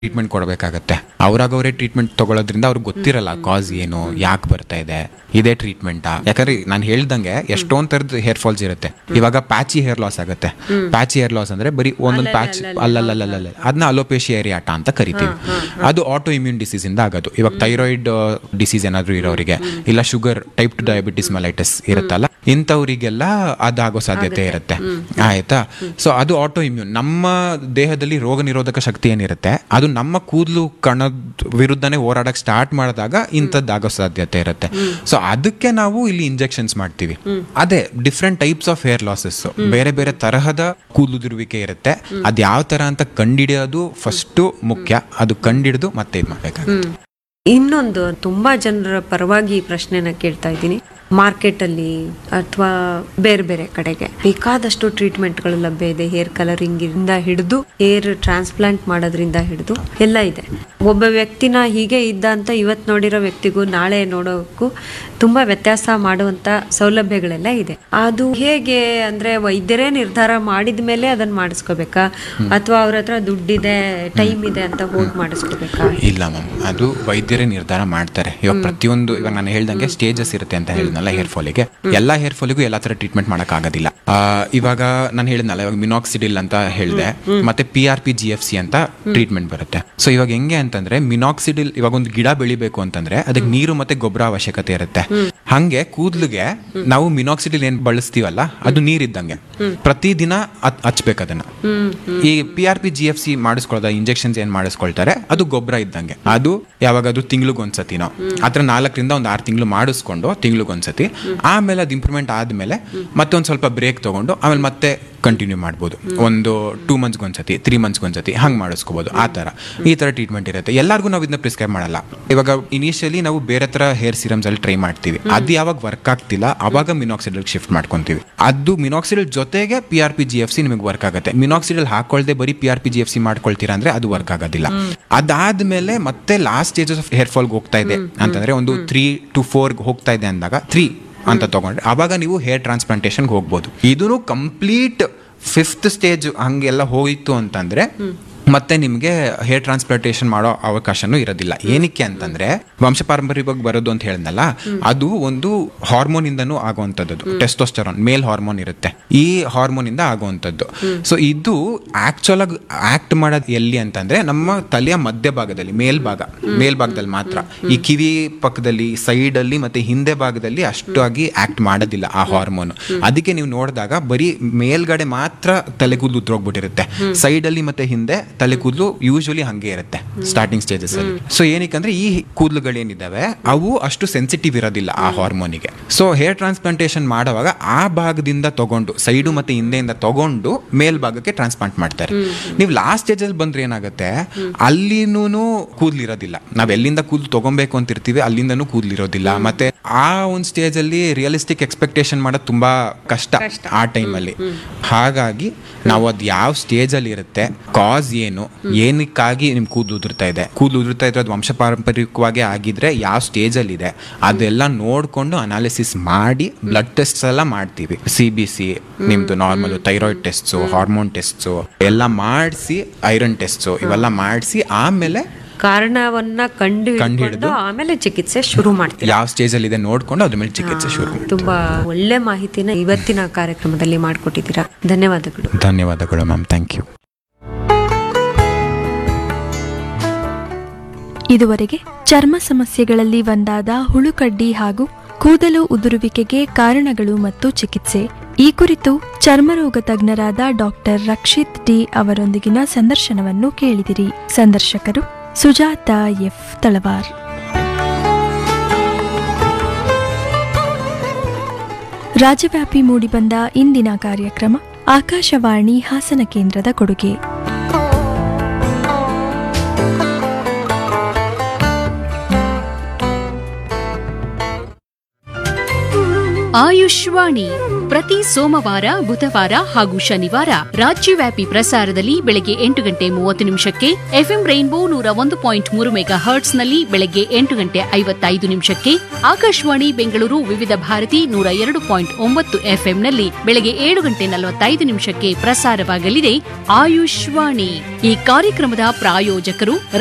treatment ಕೊಡಬೇಕಾಗತ್ತೆ ಅವ್ರಾಗ ಅವರೇ treatment ತಗೊಳ್ಳೋದ್ರಿಂದ ಅವ್ರಿಗೆ ಗೊತ್ತಿರಲ್ಲ ಕಾಸ್ ಏನು ಯಾಕೆ ಬರ್ತಾ ಇದೆ ಇದೇ ಟ್ರೀಟ್ಮೆಂಟಾ ಯಾಕಂದ್ರೆ ನಾನು ಹೇಳ್ದಂಗೆ ಎಷ್ಟೊಂದ್ ತರದ ಹೇರ್ ಫಾಲ್ಸ್ ಇರುತ್ತೆ ಇವಾಗ ಪ್ಯಾಚಿ ಹೇರ್ ಲಾಸ್ ಆಗುತ್ತೆ ಪ್ಯಾಚಿ ಹೇರ್ ಲಾಸ್ ಅಂದ್ರೆ ಬರೀ ಒಂದೊಂದು ಪ್ಯಾಚ್ ಅಲ್ಲಲ್ಲಲ್ಲ ಅದನ್ನ ಅಲೋಪೇಶಿಯಾ ಏರಿಯಾಟ ಅಂತ ಕರಿತೀವಿ ಅದು ಆಟೋ ಇಮ್ಯೂನ್ ಡಿಸೀಸ್ ಇಂದ ಆಗೋದು ಇವಾಗ ಥೈರಾಯ್ಡ್ ಡಿಸೀಸ್ ಏನಾದ್ರು ಇರೋರಿಗೆ ಇಲ್ಲ sugar type two diabetes mellitus ಇರುತ್ತಲ್ಲ ಇಂಥವರಿಗೆಲ್ಲ ಅದಾಗೋ ಸಾಧ್ಯತೆ ಇರುತ್ತೆ ಆಯ್ತಾ ಸೊ ಅದು ಆಟೋ ಇಮ್ಯೂನ್ ನಮ್ಮ ದೇಹದಲ್ಲಿ ರೋಗ ನಿರೋಧಕ ಶಕ್ತಿ ಏನಿರುತ್ತೆ ಅದು ನಮ್ಮ ಕೂದಲು ಕಣದ ವಿರುದ್ಧನೇ ಹೋರಾಡಕ್ ಸ್ಟಾರ್ಟ್ ಮಾಡಿದಾಗ ಇಂಥದ್ದಾಗೋ ಸಾಧ್ಯತೆ ಇರುತ್ತೆ ಸೊ ಅದಕ್ಕೆ ನಾವು ಇಲ್ಲಿ ಇಂಜೆಕ್ಷನ್ಸ್ ಮಾಡ್ತೀವಿ ಅದೇ different types of hair losses ಬೇರೆ ಬೇರೆ ತರಹದ ಕೂದಲುದಿರುವಿಕೆ ಇರುತ್ತೆ ಅದ್ ಯಾವ ತರ ಅಂತ ಕಂಡಿಡಿಯೋದು ಫಸ್ಟ್ ಮುಖ್ಯ ಅದು ಕಂಡಿಡಿದು ಮತ್ತೆ ಇದು ಮಾಡ್ಬೇಕಾಗುತ್ತೆ ಇನ್ನೊಂದು ತುಂಬಾ ಜನರ ಪರವಾಗಿ ಈ ಪ್ರಶ್ನೆನ ಕೇಳ್ತಾ ಇದ್ದೀನಿ ಮಾರ್ಕೆಟ್ ಅಲ್ಲಿ ಅಥವಾ ಬೇರೆ ಬೇರೆ ಕಡೆಗೆ ಬೇಕಾದಷ್ಟು ಟ್ರೀಟ್ಮೆಂಟ್ಗಳು ಲಭ್ಯ ಇದೆ ಹೇರ್ ಕಲರಿಂಗ್ ಇಂದ ಹಿಡಿದು ಹೇರ್ ಟ್ರಾನ್ಸ್ಪ್ಲಾಂಟ್ ಮಾಡೋದ್ರಿಂದ ಹಿಡಿದು ಎಲ್ಲ ಇದೆ ಒಬ್ಬ ವ್ಯಕ್ತಿನ ಹೀಗೆ ಇದ್ದ ಅಂತ ಇವತ್ತು ನೋಡಿರೋ ವ್ಯಕ್ತಿಗೂ ನಾಳೆ ನೋಡೋಕ್ಕೂ ತುಂಬಾ ವ್ಯತ್ಯಾಸ ಮಾಡುವಂತ ಸೌಲಭ್ಯಗಳೆಲ್ಲ ಇದೆ ಅದು ಹೇಗೆ ಅಂದ್ರೆ ವೈದ್ಯರೇ ನಿರ್ಧಾರ ಮಾಡಿದ ಮೇಲೆ ಅದನ್ನ ಮಾಡಿಸ್ಕೋಬೇಕಾ ಅಥವಾ ಅವ್ರ ಹತ್ರ ದುಡ್ಡಿದೆ ಟೈಮ್ ಇದೆ ಅಂತ ಹೋಗಿ ಮಾಡಿಸ್ಕೋಬೇಕಾ ಇಲ್ಲ ಮ್ಯಾಮ್ ಅದು ವೈದ್ಯರೇ ನಿರ್ಧಾರ ಮಾಡ್ತಾರೆ ಇವಾಗ ಪ್ರತಿಯೊಂದು ಇವಾಗ ನಾನು ಹೇಳ್ದಂಗೆ ಸ್ಟೇಜಸ್ ಇರುತ್ತೆ ಅಂತ ಹೇಳಿದ್ನಲ್ಲ ಹೇರ್ ಫಾಲಿಗೆ ಎಲ್ಲಾ ಹೇರ್ ಫಾಲಿಗೂ ಎಲ್ಲಾ ತರ ಟ್ರೀಟ್ಮೆಂಟ್ ಮಾಡಕ್ ಆಗೋದಿಲ್ಲ ಆ, ಇವಾಗ ನಾನು ಹೇಳಿದ್ನಲ್ಲ ಇವಾಗ ಮಿನಾಕ್ಸಿಡಿಲ್ ಅಂತ ಹೇಳಿದೆ ಮತ್ತೆ P R P G F C ಅಂತ ಟ್ರೀಟ್ಮೆಂಟ್ ಬರುತ್ತೆ ಸೊ ಇವಾಗ ಹೆಂಗೆ ಅಂತಂದ್ರೆ ಮಿನಾಕ್ಸಿಡಿಲ್ ಇವಾಗ ಒಂದು ಗಿಡ ಬೆಳಿಬೇಕು ಅಂತಂದ್ರೆ ಅದಕ್ಕೆ ನೀರು ಮತ್ತೆ ಗೊಬ್ಬರ ಅವಶ್ಯಕತೆ ಇರುತ್ತೆ ಹಂಗೆ ಕೂದ್ಲಿಗೆ ನಾವು ಮಿನಾಕ್ಸಿಡಿಲ್ ಏನ್ ಬಳಸ್ತೀವಲ್ಲ ಅದು ನೀರಿದ್ದಂಗೆ ಪ್ರತಿದಿನ ಅತ್- ಹಚ್ಬೇಕು ಅದನ್ನ ಈ P R P G F C ಮಾಡಿಸ್ಕೊಳ್ಳೋದ ಇಂಜೆಕ್ಷನ್ಸ್ ಏನ್ ಮಾಡಿಸ್ಕೊಳ್ತಾರೆ ಅದು ಗೊಬ್ಬರ ಇದ್ದಂಗೆ ಅದು ಯಾವಾಗ ಅದು ತಿಂಗ್ಳಿಗೊಂದ್ಸತಿನೋ ಆತರ ನಾಲ್ಕರಿಂದ ಒಂದು ಆರು ತಿಂಗಳು ಮಾಡಿಸ್ಕೊಂಡು ತಿಂಗ್ಳಿಗೊಂದ್ಸತಿ ಆಮೇಲೆ ಅದು ಇಂಪ್ರೂವ್ಮೆಂಟ್ ಆದ್ಮೇಲೆ ಮತ್ತೆ ಒಂದ್ ಸ್ವಲ್ಪ ಬ್ರೇಕ್ ತಗೊಂಡು ಆಮೇಲೆ ಮತ್ತೆ ಕಂಟಿನ್ಯೂ ಮಾಡ್ಬೋದು ಒಂದು ಟೂ ಮಂತ್ಸ್ಗೆ ಒಂದ್ಸತಿ ತ್ರೀ ಮಂತ್ಸ್ಗೆ ಒಂದ್ಸತಿ ಹಂಗೆ ಮಾಡಿಸ್ಕೋಬಹುದು ಆ ತರ ಈ ತರ ಟ್ರೀಟ್ಮೆಂಟ್ ಇರುತ್ತೆ ಎಲ್ಲರಿಗೂ ನಾವು ಇದನ್ನ ಪ್ರಿಸ್ಕ್ರೈಬ್ ಮಾಡಲ್ಲ ಇವಾಗ ಇನಿಷಿಯಲಿ ನಾವು ಬೇರೆ ತರ ಹೇರ್ ಸಿರಮ್ಸ್ ಅಲ್ಲಿ ಟ್ರೈ ಮಾಡ್ತೀವಿ ಅದು ಯಾವಾಗ ವರ್ಕ್ ಆಗ್ತಿಲ್ಲ ಅವಾಗ ಮಿನಾಕ್ಸಿಡಲ್ ಶಿಫ್ಟ್ ಮಾಡ್ಕೊಂತೀವಿ ಅದು ಮಿನಾಕ್ಸಿಡಲ್ ಜೊತೆಗೆ P R P G F C ನಿಮಗೆ ವರ್ಕ್ ಆಗುತ್ತೆ ಮಿನಾಕ್ಸಿಡಲ್ ಹಾಕೊಳ್ದೆ ಬರೀ P R P G F C ಮಾಡ್ಕೊಳ್ತೀರಾ ಅಂದ್ರೆ ಅದು ವರ್ಕ್ ಆಗೋದಿಲ್ಲ ಅದಾದ್ಮೇಲೆ ಮತ್ತೆ ಲಾಸ್ಟ್ ಸ್ಟೇಜಸ್ ಆಫ್ ಹೇರ್ ಫಾಲ್ಗೆ ಹೋಗ್ತಾ ಇದೆ ಅಂತಂದ್ರೆ ಒಂದು ತ್ರೀ ಟು ಫೋರ್ ಹೋಗ್ತಾ ಇದೆ ಅಂದಾಗ ತ್ರೀ ಅಂತ ತಗೊಂಡ್ರೆ ಅವಾಗ ನೀವು ಹೇರ್ ಟ್ರಾನ್ಸ್ಪ್ಲಾಂಟೇಶನ್ಗೆ ಹೋಗ್ಬೋದು ಇದೂ ಕಂಪ್ಲೀಟ್ ಫಿಫ್ತ್ ಸ್ಟೇಜ್ ಹಂಗೆಲ್ಲ ಹೋಯಿತು ಅಂತಂದ್ರೆ ಮತ್ತೆ ನಿಮಗೆ ಹೇರ್ ಟ್ರಾನ್ಸ್ಪ್ಲಾಂಟೇಷನ್ ಮಾಡೋ ಅವಕಾಶನೂ ಇರೋದಿಲ್ಲ ಏನಕ್ಕೆ ಅಂತಂದ್ರೆ ವಂಶ ಪಾರಂಪರ್ಯವಾಗಿ ಬರೋದು ಅಂತ ಹೇಳಿದ್ನಲ್ಲ ಅದು ಒಂದು ಹಾರ್ಮೋನ್ ಇಂದನೂ ಆಗುವಂಥದ್ದು ಟೆಸ್ಟೋಸ್ಟರಾನ್ ಮೇಲ್ ಹಾರ್ಮೋನ್ ಇರುತ್ತೆ ಈ ಹಾರ್ಮೋನ್ ಇಂದ ಆಗುವಂಥದ್ದು ಸೊ ಇದು ಆಕ್ಚುಲ್ ಆಗಿ ಆಕ್ಟ್ ಮಾಡೋದು ಎಲ್ಲಿ ಅಂತಂದ್ರೆ ನಮ್ಮ ತಲೆಯ ಮಧ್ಯಭಾಗದಲ್ಲಿ ಮೇಲ್ಭಾಗ ಮೇಲ್ಭಾಗದಲ್ಲಿ ಮಾತ್ರ ಈ ಕಿವಿ ಪಕ್ಕದಲ್ಲಿ ಸೈಡ್ ಅಲ್ಲಿ ಮತ್ತೆ ಹಿಂದೆ ಭಾಗದಲ್ಲಿ ಅಷ್ಟಾಗಿ ಆಕ್ಟ್ ಮಾಡೋದಿಲ್ಲ ಆ ಹಾರ್ಮೋನ್ ಅದಕ್ಕೆ ನೀವು ನೋಡಿದಾಗ ಬರೀ ಮೇಲ್ಗಡೆ ಮಾತ್ರ ತಲೆ ಕೂದಲು ಉದ್ರೋಗ್ಬಿಟ್ಟಿರುತ್ತೆ ಸೈಡ್ ಅಲ್ಲಿ ಮತ್ತೆ ಹಿಂದೆ ತಲೆ ಕೂದಲು ಯೂಶಲಿ ಹಂಗೆ ಇರುತ್ತೆ ಸ್ಟಾರ್ಟಿಂಗ್ ಸ್ಟೇಜಸ್ ಅಲ್ಲಿ ಸೊ ಏನಕ್ಕಂದ್ರೆ ಈ ಕೂದಲುಗಳೇನಿದ್ದಾವೆ ಅವು ಅಷ್ಟು ಸೆನ್ಸಿಟಿವ್ ಇರೋದಿಲ್ಲ ಆ ಹಾರ್ಮೋನಿಗೆ ಸೊ ಹೇರ್ ಟ್ರಾನ್ಸ್ಪ್ಲಾಂಟೇಶನ್ ಮಾಡುವಾಗ ಆ ಭಾಗದಿಂದ ತಗೊಂಡು ಸೈಡು ಮತ್ತೆ ಹಿಂದೆಯಿಂದ ತಗೊಂಡು ಮೇಲ್ಭಾಗಕ್ಕೆ ಟ್ರಾನ್ಸ್ಪ್ಲಾಂಟ್ ಮಾಡ್ತಾರೆ ನೀವು ಲಾಸ್ಟ್ ಸ್ಟೇಜ್ ಅಲ್ಲಿ ಬಂದ್ರೆ ಏನಾಗುತ್ತೆ ಅಲ್ಲಿನೂ ಕೂದಲು ಇರೋದಿಲ್ಲ ನಾವ್ ಎಲ್ಲಿಂದ ಕೂದಲು ತಗೊಬೇಕು ಅಂತ ಇರ್ತೀವಿ ಅಲ್ಲಿಂದನೂ ಕೂದಲು ಇರೋದಿಲ್ಲ ಮತ್ತೆ ಆ ಒಂದು ಸ್ಟೇಜ್ ಅಲ್ಲಿ ರಿಯಲಿಸ್ಟಿಕ್ ಎಕ್ಸ್ಪೆಕ್ಟೇಷನ್ ಮಾಡೋದು ತುಂಬಾ ಕಷ್ಟ ಆ ಟೈಮಲ್ಲಿ ಹಾಗಾಗಿ ನಾವು ಅದು ಯಾವ ಸ್ಟೇಜ್ ಅಲ್ಲಿ ಇರುತ್ತೆ ಕಾಸ್ ಏನು ಏನಕ್ಕಾಗಿ ನಿಮ್ ಕೂದಲು ಉದುರ್ತಾ ಇದೆ ಕೂದಲು ಉದುರ್ತಾ ಇದ್ರೆ ಅದು ವಂಶ ಪಾರಂಪರಿಕವಾಗಿ ಆಗಿದ್ರೆ ಯಾವ ಸ್ಟೇಜ್ ಅಲ್ಲಿ ಇದೆ ಅದೆಲ್ಲ ನೋಡ್ಕೊಂಡು ಅನಾಲಿಸಿಸ್ ಮಾಡಿ ಬ್ಲಡ್ ಟೆಸ್ಟ್ ಎಲ್ಲ ಮಾಡ್ತೀವಿ ಸಿ ಬಿ ಸಿ ನಿಮ್ದು normal thyroid tests hormone tests ಎಲ್ಲ ಮಾಡಿಸಿ ಐರನ್ ಟೆಸ್ಟ್ಸು ಇವೆಲ್ಲ ಮಾಡಿಸಿ ಆಮೇಲೆ ಕಾರಣವನ್ನ ಕಂಡು ಕಂಡು ಹಿಡ್ಕೊಂಡು ಆಮೇಲೆ ಚಿಕಿತ್ಸೆ ಶುರು ಮಾಡ್ತೀವಿ ಯಾವ ಸ್ಟೇಜ್ ಅಲ್ಲಿ ಇದೆ ನೋಡ್ಕೊಂಡು ಅದ್ರ ಮೇಲೆ ಚಿಕಿತ್ಸೆ ಶುರು ಮಾಡಿ ತುಂಬಾ ಒಳ್ಳೆ ಮಾಹಿತಿನ ಇವತ್ತಿನ ಕಾರ್ಯಕ್ರಮದಲ್ಲಿ ಮಾಡಿಕೊಟ್ಟಿದ್ದೀರಾ ಧನ್ಯವಾದಗಳು ಧನ್ಯವಾದಗಳು ಮ್ಯಾಮ್ ಥ್ಯಾಂಕ್ ಯು ಇದುವರೆಗೆ ಚರ್ಮ ಸಮಸ್ಯೆಗಳಲ್ಲಿ ಒಂದಾದ ಹುಳುಕಡ್ಡಿ ಹಾಗೂ ಕೂದಲು ಉದುರುವಿಕೆಗೆ ಕಾರಣಗಳು ಮತ್ತು ಚಿಕಿತ್ಸೆ ಈ ಕುರಿತು ಚರ್ಮರೋಗ ತಜ್ಞರಾದ ಡಾಕ್ಟರ್ ರಕ್ಷಿತ್ ಡಿ ಅವರೊಂದಿಗಿನ ಸಂದರ್ಶನವನ್ನು ಕೇಳಿದಿರಿ ಸಂದರ್ಶಕರು ಸುಜಾತ ಎಫ್ ತಳವಾರ್ ರಾಜ್ಯವ್ಯಾಪಿ ಮೂಡಿಬಂದ ಇಂದಿನ ಕಾರ್ಯಕ್ರಮ ಆಕಾಶವಾಣಿ ಹಾಸನ ಕೇಂದ್ರದ ಕೊಡುಗೆ ಆಯುಷ್ವಾಣಿ ಪ್ರತಿ ಸೋಮವಾರ ಬುಧವಾರ ಹಾಗೂ ಶನಿವಾರ ರಾಜ್ಯವ್ಯಾಪಿ ಪ್ರಸಾರದಲ್ಲಿ ಬೆಳಗ್ಗೆ ಎಂಟು ಗಂಟೆ ಮೂವತ್ತು ನಿಮಿಷಕ್ಕೆ ಎಫ್ಎಂ ರೈನ್ಬೋ ನೂರ ಒಂದು ಪಾಯಿಂಟ್ ಮೂರು ಮೆಗಾ ಹರ್ಟ್ಸ್ನಲ್ಲಿ ಬೆಳಗ್ಗೆ ಎಂಟು ಗಂಟೆ ಐವತ್ತೈದು ನಿಮಿಷಕ್ಕೆ ಆಕಾಶವಾಣಿ ಬೆಂಗಳೂರು ವಿವಿಧ ಭಾರತಿ ನೂರ ಎರಡು ಪಾಯಿಂಟ್ ಒಂಬತ್ತು ಎಫ್ಎಂನಲ್ಲಿ ಬೆಳಗ್ಗೆ ಏಳು ಗಂಟೆ ನಲವತ್ತೈದು ನಿಮಿಷಕ್ಕೆ ಪ್ರಸಾರವಾಗಲಿದೆ ಆಯುಷ್ವಾಣಿ ಈ ಕಾರ್ಯಕ್ರಮದ ಪ್ರಾಯೋಜಕರು